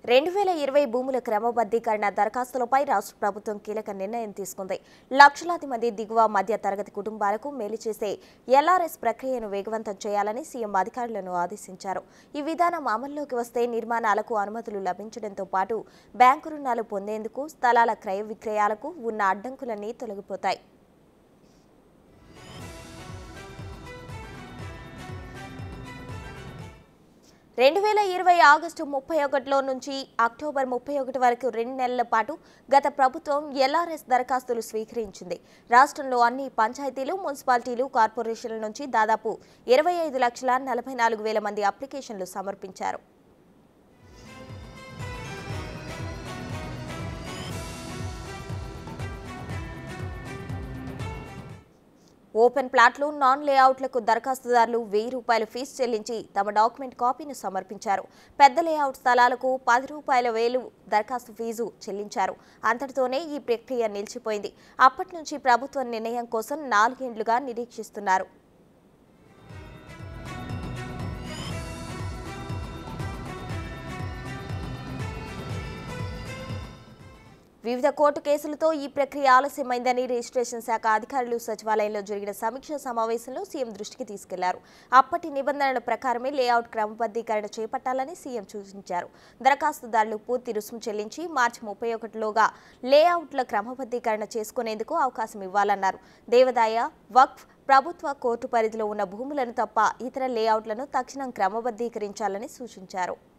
రెండు వేల ఇరవై భూముల క్రమబద్ధీకరణ దరఖాస్తులపై రాష్ట్ర ప్రభుత్వం కీలక నిర్ణయం తీసుకుంది లక్షలాది మంది దిగువ మధ్య తరగతి కుటుంబాలకు మేలు చేసే ఎల్ఆర్ఎస్ ప్రక్రియను వేగవంతం చేయాలని సీఎం అధికారులను ఆదేశించారు ఈ విధానం అమల్లోకి వస్తే నిర్మాణాలకు అనుమతులు లభించడంతో పాటు బ్యాంకు రుణాలు పొందేందుకు స్థలాల క్రయ విక్రయాలకు ఉన్న అడ్డంకులన్నీ తొలగిపోతాయి రెండు వేల ఇరవై ఆగస్టు ముప్పై ఒకటిలో నుంచి అక్టోబర్ ముప్పై ఒకటి వరకు రెండు నెలల పాటు గత ప్రభుత్వం ఎల్ఆర్ఎస్ దరఖాస్తులు స్వీకరించింది రాష్ట్రంలో అన్ని పంచాయతీలు మున్సిపాలిటీలు కార్పొరేషన్ల నుంచి దాదాపు ఇరవై ఐదు లక్షల నలభై నాలుగు వేల మంది అప్లికేషన్లు సమర్పించారు ఓపెన్ ప్లాట్లు నాన్ లేఅవుట్లకు దరఖాస్తుదారులు వెయ్యి రూపాయల ఫీజు చెల్లించి తమ డాక్యుమెంట్ కాపీని సమర్పించారు పెద్ద లేఅవుట్ స్థలాలకు పది రూపాయల వేలు దరఖాస్తు ఫీజు చెల్లించారు అంతటితోనే ఈ ప్రక్రియ నిలిచిపోయింది అప్పటి నుంచి ప్రభుత్వం నిర్ణయం కోసం నాలుగేండ్లుగా నిరీక్షిస్తున్నారు వివిధ కోర్టు కేసులతో ఈ ప్రక్రియ ఆలస్యమైందని రిజిస్ట్రేషన్ శాఖ అధికారులు సచివాలయంలో జరిగిన సమీక్ష సమావేశంలో సీఎం దృష్టికి తీసుకెళ్లారు అప్పటి నిబంధనల ప్రకారమే లేఅవుట్ క్రమబద్ధీకరణ చేపట్టాలని సీఎం సూచించారు దరఖాస్తుదారులు పూర్తి రుసుము చెల్లించి మార్చి ముప్పై ఒకటిలోగా లేఅవుట్ల క్రమబద్ధీకరణ చేసుకునేందుకు అవకాశం ఇవ్వాలన్నారు దేవదాయ వక్ఫ్ ప్రభుత్వ కోర్టు పరిధిలో ఉన్న భూములను తప్ప ఇతర లేఅవుట్లను తక్షణం క్రమబద్ధీకరించాలని సూచించారు